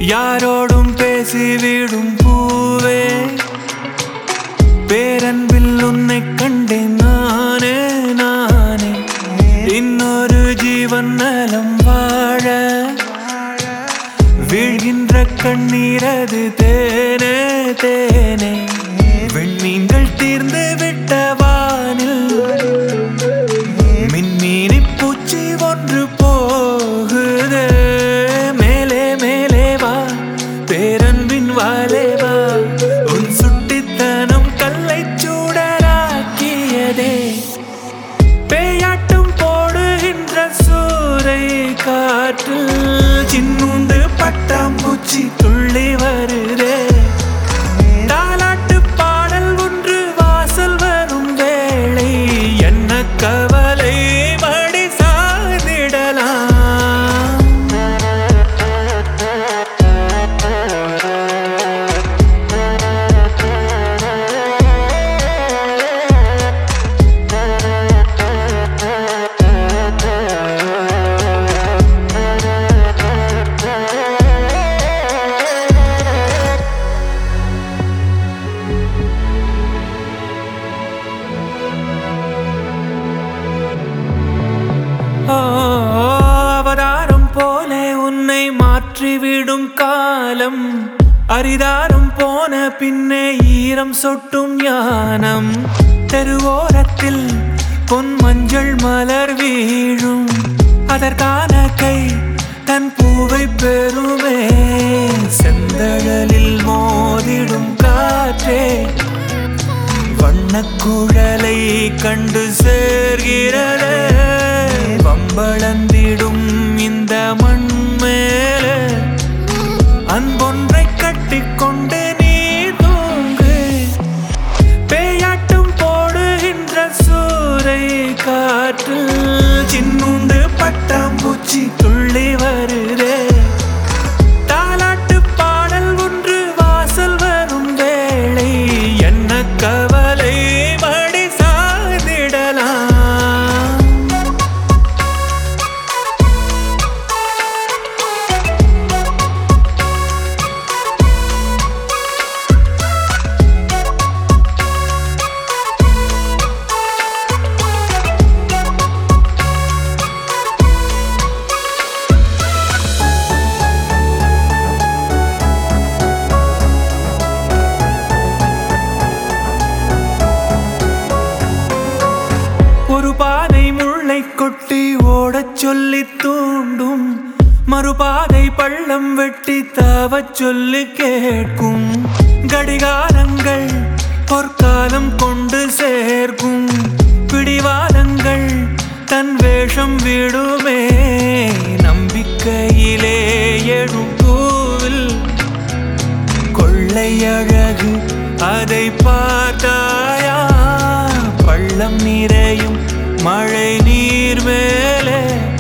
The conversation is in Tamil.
யாரோடும் பேசிவிடும் பூவே பேரன்பில் உன்னை கண்டேன் நானே நானே இன்னொரு ஜீவன் நலம் வாழ வீழ்கின்ற கண்ணீரது தேனே தேனே விண்மீன்கள் தீர்ந்து விட்ட வானில் மின்மீனி பூச்சி ஒன்று போகுது மேலே மேலே வா பேரன்பின் வாலே வா உன் சுட்டித்தனம் கல்லை சூடராக்கியதே பேயாட்டம் போடுகின்ற சூறை காற்றில் சின்னுண்டு பட்டாம்பூச்சி துள்ளி வருதே தாலாட்டு பாடல் ஒன்று வாசல் வரும் வேளை என்ன கவலை மடி சாதிடலாம் ஓ, அவதாரம் போல உன்னை மாற்றிவிடும் காலம் அரிதாரம் போன பின்னே ஈரம் சொட்டும் ஞானம் தெருவோரத்தில் பொன் மஞ்சள் மலர் வீழும் அதற்கான கை தன் பூவை பெறுமே செந்தழலில் மோதிடும் காற்றே வண்ணக்குழலை கண்டு சேர்கிறது வம்பளந்திடும் இந்த மண் மேலே அன்பொன்றை கட்டிக்கொண்டு நீ தூங்கு பேயாட்டம் போடுகின்ற சூறை காற்றில் சின்னுண்டு பட்டாம்பூச்சி துள்ளி வருதே தாலாட்டு பாடல் ஒன்று வாசல் வரும் வேளை என்ன கவலை மடி சாதிடலாம் ஒரு பாதை முள்ளை கொட்டி ஓடச் சொல்லி தூண்டும் மறுபாதை பள்ளம் வெட்டி தாவச் சொல்லி கேட்கும் கடிகாரங்கள் பொற்காலம் கொண்டு சேர்க்கும் பிடிவாதங்கள் தன் வேஷம் விடுமே நம்பிக்கையிலே எழும் பூவில் கொள்ளை அழகு அதை பார்த்தாயா பள்ளம் நிறையும் மழை நீர் மேலே